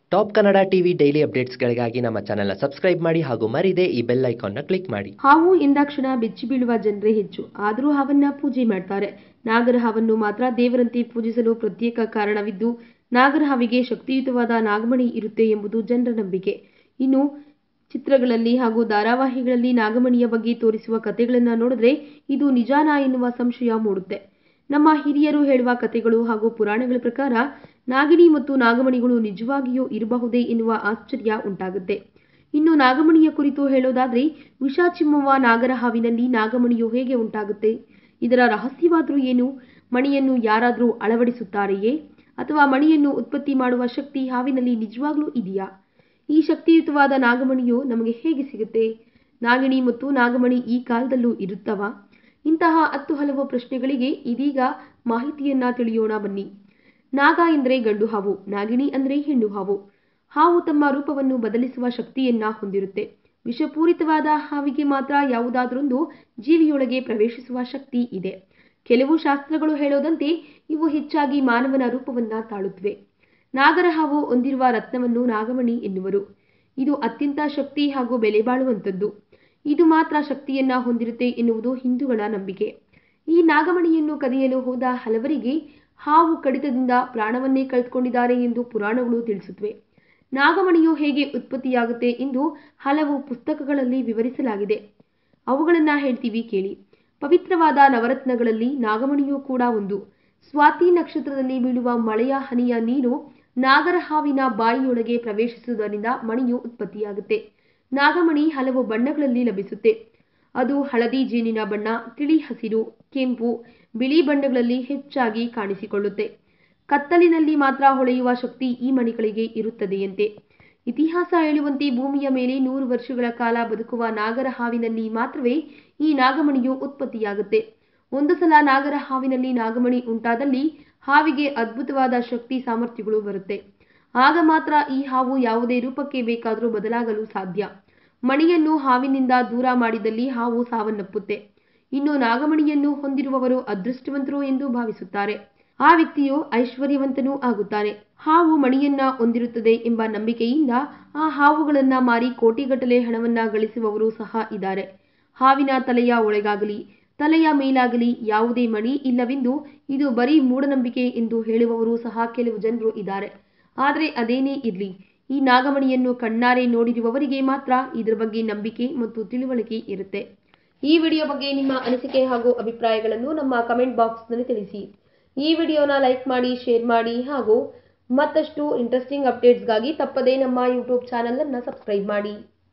top Kannada TV daily ಅಪ್ಡೇಟ್ಸ್ಗಳಿಗಾಗಿ ನಮ್ಮ ಚಾನೆಲ್ನ ಸಬ್ಸ್ಕ್ರೈಬ್ ಮಾಡಿ ಹಾಗೂ ಮರಿದೇ ಈ ಬೆಲ್ ಐಕಾನ್ನ ಕ್ಲಿಕ್ ಮಾಡಿ ಹಾವು ಎಂದಾಕ್ಷಣ ಬೆಚ್ಚಿ ಬೀಳುವ ಜನರೇ ಹೆಚ್ಚು ಆದರೂ ಹಾವನ್ನ ಪೂಜೆ ಮಾಡ್ತಾರೆ ನಾಗರ ಹಾವನ್ನು ಮಾತ್ರ ದೇವರಂತೆ ಪೂಜಿಸಲು ಪ್ರತ್ಯೇಕ ಕಾರಣವಿದ್ದು ನಾಗರ ಹಾವಿಗೆ ಶಕ್ತಿಯುತವಾದ ನಾಗಮಣಿ ಇರುತ್ತೆ ಎಂಬುದು ಜನರ ನಂಬಿಕೆ ಇನ್ನು ಚಿತ್ರಗಳಲ್ಲಿ ಹಾಗೂ ಧಾರಾವಾಹಿಗಳಲ್ಲಿ ನಾಗಮಣಿಯ ಬಗ್ಗೆ ತೋರಿಸುವ ಕಥೆಗಳನ್ನು ನೋಡಿದ್ರೆ ಇದು ನಿಜಾನಾ ಎನ್ನುವ ಸಂಶಯ ಮೂಡುತ್ತೆ ನಮ್ಮ ಹಿರಿಯರು ಹೇಳುವ ಕಥೆಗಳು ಹಾಗೂ ಪುರಾಣಗಳ ಪ್ರಕಾರ ನಾಗಿಣಿ ಮತ್ತು ನಾಗಮಣಿಗಳು ನಿಜವಾಗಿಯೂ ಇರಬಹುದೇ ಎನ್ನುವ ಆಶ್ಚರ್ಯ ಉಂಟಾಗುತ್ತೆ ಇನ್ನು ನಾಗಮಣಿಯ ಕುರಿತು ಹೇಳೋದಾದ್ರೆ ವಿಷ ಚಿಮ್ಮುವ ನಾಗರ ಹಾವಿನಲ್ಲಿ ನಾಗಮಣಿಯು ಹೇಗೆ ಉಂಟಾಗುತ್ತೆ ಇದರ ರಹಸ್ಯವಾದ್ರೂ ಏನು ಮಣಿಯನ್ನು ಯಾರಾದರೂ ಅಳವಡಿಸುತ್ತಾರೆಯೇ ಅಥವಾ ಮಣಿಯನ್ನು ಉತ್ಪತ್ತಿ ಮಾಡುವ ಶಕ್ತಿ ಹಾವಿನಲ್ಲಿ ನಿಜವಾಗ್ಲೂ ಇದೆಯಾ ಈ ಶಕ್ತಿಯುತವಾದ ನಾಗಮಣಿಯು ನಮಗೆ ಹೇಗೆ ಸಿಗುತ್ತೆ ನಾಗಿಣಿ ಮತ್ತು ನಾಗಮಣಿ ಈ ಕಾಲದಲ್ಲೂ ಇರುತ್ತವಾ ಇಂತಹ ಹತ್ತು ಹಲವು ಪ್ರಶ್ನೆಗಳಿಗೆ ಇದೀಗ ಮಾಹಿತಿಯನ್ನ ತಿಳಿಯೋಣ ಬನ್ನಿ ನಾಗ ಎಂದರೆ ಗಂಡು ಹಾವು ನಾಗಿಣಿ ಅಂದರೆ ಹೆಣ್ಣು ಹಾವು ಹಾವು ತಮ್ಮ ರೂಪವನ್ನು ಬದಲಿಸುವ ಶಕ್ತಿಯನ್ನ ಹೊಂದಿರುತ್ತೆ ವಿಷಪೂರಿತವಾದ ಹಾವಿಗೆ ಮಾತ್ರ ಯಾವುದಾದ್ರೊಂದು ಜೀವಿಯೊಳಗೆ ಪ್ರವೇಶಿಸುವ ಶಕ್ತಿ ಇದೆ ಕೆಲವು ಶಾಸ್ತ್ರಗಳು ಹೇಳೋದಂತೆ ಇವು ಹೆಚ್ಚಾಗಿ ಮಾನವನ ರೂಪವನ್ನ ತಾಳುತ್ತವೆ ನಾಗರ ಹಾವು ಹೊಂದಿರುವ ರತ್ನವನ್ನು ನಾಗಮಣಿ ಎನ್ನುವರು ಇದು ಅತ್ಯಂತ ಶಕ್ತಿ ಹಾಗೂ ಬೆಲೆ ಬಾಳುವಂಥದ್ದು ಇದು ಮಾತ್ರ ಶಕ್ತಿಯನ್ನ ಹೊಂದಿರುತ್ತೆ ಎನ್ನುವುದು ಹಿಂದೂಗಳ ನಂಬಿಕೆ ಈ ನಾಗಮಣಿಯನ್ನು ಕದಿಯಲು ಹೋದ ಹಲವರಿಗೆ ಹಾವು ಕಡಿತದಿಂದ ಪ್ರಾಣವನ್ನೇ ಕಳೆದುಕೊಂಡಿದ್ದಾರೆ ಎಂದು ಪುರಾಣಗಳು ತಿಳಿಸುತ್ತವೆ ನಾಗಮಣಿಯು ಹೇಗೆ ಉತ್ಪತ್ತಿಯಾಗುತ್ತೆ ಎಂದು ಹಲವು ಪುಸ್ತಕಗಳಲ್ಲಿ ವಿವರಿಸಲಾಗಿದೆ ಅವುಗಳನ್ನ ಹೇಳ್ತೀವಿ ಕೇಳಿ ಪವಿತ್ರವಾದ ನವರತ್ನಗಳಲ್ಲಿ ನಾಗಮಣಿಯೂ ಕೂಡ ಒಂದು ಸ್ವಾತಿ ನಕ್ಷತ್ರದಲ್ಲಿ ಬೀಳುವ ಮಳೆಯ ಹನಿಯ ನೀರು ನಾಗರ ಹಾವಿನ ಬಾಯಿಯೊಳಗೆ ಪ್ರವೇಶಿಸುವುದರಿಂದ ಮಣಿಯು ಉತ್ಪತ್ತಿಯಾಗುತ್ತೆ ನಾಗಮಣಿ ಹಲವು ಬಣ್ಣಗಳಲ್ಲಿ ಲಭಿಸುತ್ತೆ ಅದು ಹಳದಿ ಜೇನಿನ ಬಣ್ಣ ತಿಳಿ ಹಸಿರು ಕೆಂಪು ಬಿಳಿ ಬಣ್ಣಗಳಲ್ಲಿ ಹೆಚ್ಚಾಗಿ ಕಾಣಿಸಿಕೊಳ್ಳುತ್ತೆ ಕತ್ತಲಿನಲ್ಲಿ ಮಾತ್ರ ಹೊಳೆಯುವ ಶಕ್ತಿ ಈ ಮಣಿಗಳಿಗೆ ಇರುತ್ತದೆಯಂತೆ ಇತಿಹಾಸ ಹೇಳುವಂತೆ ಭೂಮಿಯ ಮೇಲೆ ನೂರು ವರ್ಷಗಳ ಕಾಲ ಬದುಕುವ ನಾಗರ ಹಾವಿನಲ್ಲಿ ಮಾತ್ರವೇ ಈ ನಾಗಮಣಿಯು ಉತ್ಪತ್ತಿಯಾಗುತ್ತೆ ಒಂದು ಸಲ ನಾಗರ ಹಾವಿನಲ್ಲಿ ನಾಗಮಣಿ ಉಂಟಾದಲ್ಲಿ ಹಾವಿಗೆ ಅದ್ಭುತವಾದ ಶಕ್ತಿ ಸಾಮರ್ಥ್ಯಗಳು ಬರುತ್ತೆ ಆಗ ಮಾತ್ರ ಈ ಹಾವು ಯಾವುದೇ ರೂಪಕ್ಕೆ ಬೇಕಾದರೂ ಬದಲಾಗಲು ಸಾಧ್ಯ ಮಣಿಯನ್ನು ಹಾವಿನಿಂದ ದೂರ ಮಾಡಿದಲ್ಲಿ ಹಾವು ಸಾವನ್ನಪ್ಪುತ್ತೆ ಇನ್ನು ನಾಗಮಣಿಯನ್ನು ಹೊಂದಿರುವವರು ಅದೃಷ್ಟವಂತರು ಎಂದು ಭಾವಿಸುತ್ತಾರೆ ಆ ವ್ಯಕ್ತಿಯು ಐಶ್ವರ್ಯವಂತನೂ ಆಗುತ್ತಾನೆ ಹಾವು ಮಣಿಯನ್ನ ಹೊಂದಿರುತ್ತದೆ ಎಂಬ ನಂಬಿಕೆಯಿಂದ ಆ ಹಾವುಗಳನ್ನ ಮಾರಿ ಕೋಟಿಗಟ್ಟಲೆ ಹಣವನ್ನ ಗಳಿಸುವವರು ಸಹ ಇದ್ದಾರೆ ಹಾವಿನ ತಲೆಯ ಒಳಗಾಗಲಿ ತಲೆಯ ಮೇಲಾಗಲಿ ಯಾವುದೇ ಮಣಿ ಇಲ್ಲವೆಂದು ಇದು ಬರೀ ಮೂಢನಂಬಿಕೆ ಎಂದು ಹೇಳುವವರು ಸಹ ಕೆಲವು ಜನರು ಇದ್ದಾರೆ ಆದರೆ ಅದೇನೇ ಇರಲಿ ಈ ನಾಗಮಣಿಯನ್ನು ಕಣ್ಣಾರೆ ನೋಡಿರುವವರಿಗೆ ಮಾತ್ರ ಇದರ ಬಗ್ಗೆ ನಂಬಿಕೆ ಮತ್ತು ತಿಳುವಳಿಕೆ ಇರುತ್ತೆ ಈ ವಿಡಿಯೋ ಬಗ್ಗೆ ನಿಮ್ಮ ಅನಿಸಿಕೆ ಹಾಗೂ ಅಭಿಪ್ರಾಯಗಳನ್ನು ನಮ್ಮ ಕಮೆಂಟ್ ಬಾಕ್ಸ್ನಲ್ಲಿ ತಿಳಿಸಿ ಈ ವಿಡಿಯೋನ ಲೈಕ್ ಮಾಡಿ ಶೇರ್ ಮಾಡಿ ಹಾಗೂ ಮತ್ತಷ್ಟು ಇಂಟ್ರೆಸ್ಟಿಂಗ್ ಅಪ್ಡೇಟ್ಸ್ಗಾಗಿ ತಪ್ಪದೇ ನಮ್ಮ ಯೂಟ್ಯೂಬ್ ಚಾನಲನ್ನು ಸಬ್ಸ್ಕ್ರೈಬ್ ಮಾಡಿ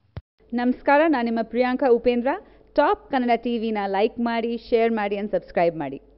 ನಮಸ್ಕಾರ ನಾನು ನಿಮ್ಮ ಪ್ರಿಯಾಂಕಾ ಉಪೇಂದ್ರ ಟಾಪ್ ಕನ್ನಡ ಟಿವಿನ ಲೈಕ್ ಮಾಡಿ ಶೇರ್ ಮಾಡಿ ಆ್ಯಂಡ್ ಸಬ್ಸ್ಕ್ರೈಬ್ ಮಾಡಿ